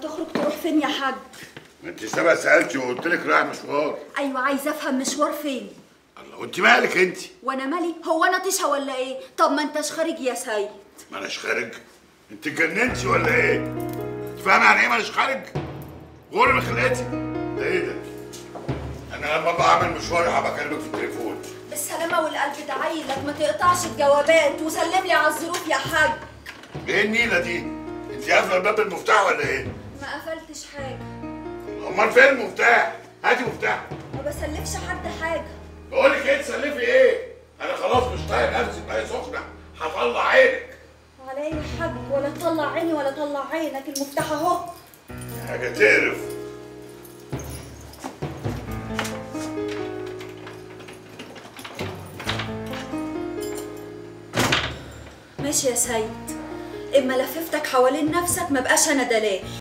هتخرج تروح فين يا حاج ما انت سبق سالتي وقلت لك رايح مشوار ايوه عايزه افهم مشوار فين الله وانت مالك انت وانا مالي هو انا طيشه ولا ايه طب ما انتش خارج يا سيد ما اناش خارج انت اتجننتي ولا ايه انت فاهمه يعني ايه ما اناش خارج غور من خلقتي ده ايه ده انا لما بعمل مشواري هبقى اكلمك في التليفون بالسلامه والقلب تعيلك ما تقطعش الجوابات وسلم لي على الظروف يا حاج ايه النيله دي انت قافله الباب بالمفتاح ولا ايه ما قفلتش حاجه امال فين المفتاح هاتي مفتاح ما بسلفش حد حاجه بقول لك ايه تسلفي ايه انا خلاص مش طايق نفسي بقى سخنه هطلع عينك على ايه يا حاج ولا تطلع عيني ولا طلع عينك المفتاح اهو حاجه تقرف ماشي يا سيد اما لففتك حوالين نفسك ما بقاش انا دلال